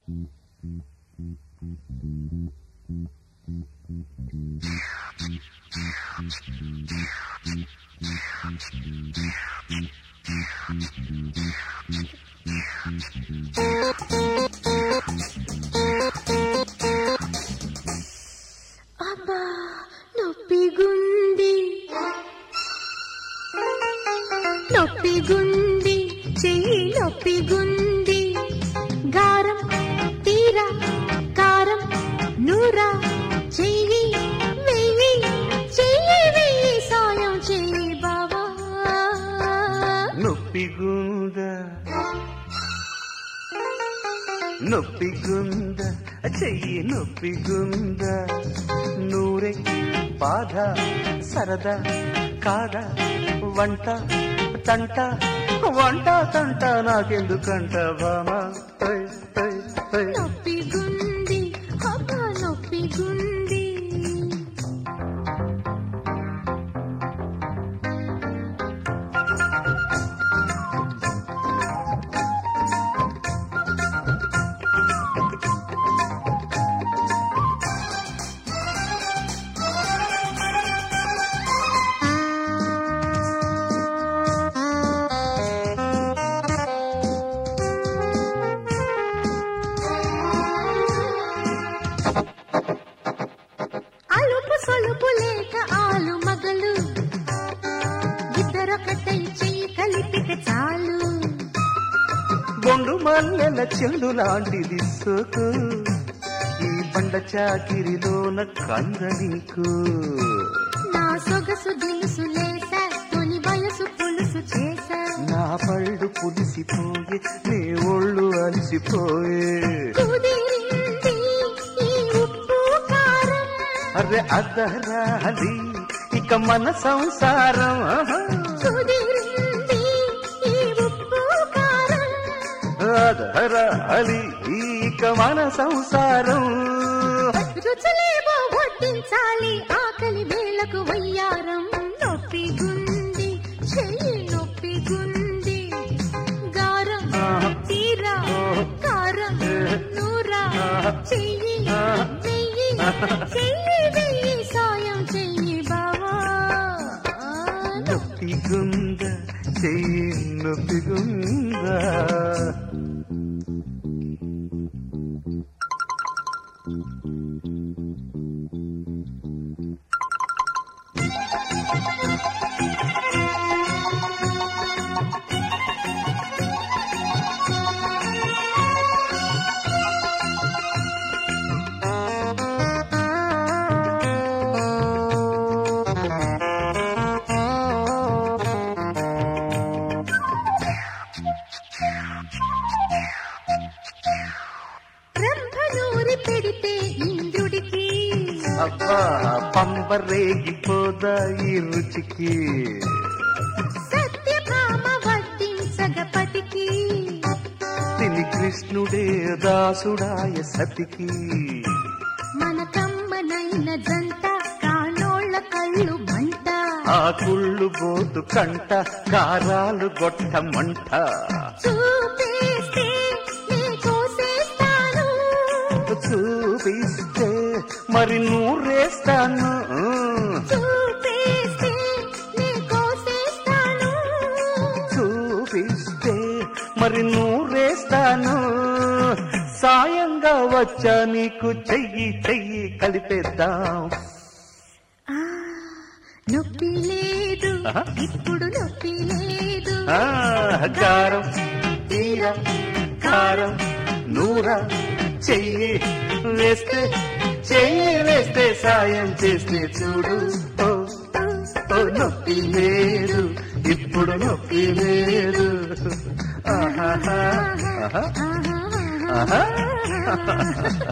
అబ్బా నొప్పిగుంది నొప్పిగుంది చెయ్యి నొప్పిగుంది గారం తీరా కారం నూరా చెయ్యి వెయ్యి చెయ్యి వెయ్యి సాయం చెయ్యి బావా నొప్పిగుంద నొప్పిగుంద చెయ్యి నొప్పిగుంద నూరే బాధ సరదా కాద వంట తంట వంట తంట నాకెందుకంట బామా హై, హై, హై. నొప్పిగుంది అబ్బా నొప్పిగుంది అలుపు సొలుపు లేక ఆలు మగలు ఇద్దరొకటై చెయ్యి కలిపితే చాలు బొండు మల్లెల చెండు లాంటిది సోకు ఈ బండ చాకిరిలోన కంద నీకు నా సొగసు దిలుసు లేసా తొలి వయసు పులుసు చేసా నా పళ్ళు పులిసిపోయే నీ ఒళ్ళు అలసిపోయే కుదిరింది ఈ ఉప్పు కారం అరే అదరాలి ఇక మన సంసారం ఆహా. కుదిరింది ఈ ఉప్పు కారం అదరాలి ఇక మన సంసారం రుచులేవో వడ్డించాలి ఆకలి వేళకు వయ్యారం నొప్పి గుంది చెయ్యి నొప్పి గుంది గారం ఆహా. తీరా ఓహో. కారం నూరా ఆహా. చెయ్యి ఆహా. వెయ్యి చెయ్యి వెయ్యి సాయం చెయ్యి బావా ఆ, నొప్పిగుంద చెయ్యి నొప్పిగుందా బ్రహ్మనూరి పెడితే ఇంద్రుడికి అబ్బా పంబరేగిపోదా ఈ రుచికి సత్యభామ వడ్డించగపటికి తిని కృష్ణుడే దాసుడాయ సతికి మన కమ్మనైన జంట కానోళ్ళ కళ్ళు మంట ఆ కుళ్ళు బోతు కంట కారాలు గొట్ట మంట చూపేస్తే నే కోసేస్తాను చూపిస్తే మరి నూరేస్తాను చూపేస్తే నే కోసేస్తాను చూపిస్తే మరి నూరేస్తాను సాయంగా వచ్చా నీకు చెయ్యి చెయ్యి కలిపేద్దాం ఆ, నొప్పి లేదు ఆహా. ఇప్పుడు నొప్పి లేదు ఆ, కారం తీర కారం నూర చెయ్యి వేస్తే చెయ్యి వేస్తే సాయం చేస్తే చూడు ఓ ఓ నొప్పి లేదు ఇప్పుడు నొప్పి లేదు ఆహాహా, ఆహా, ఆహా.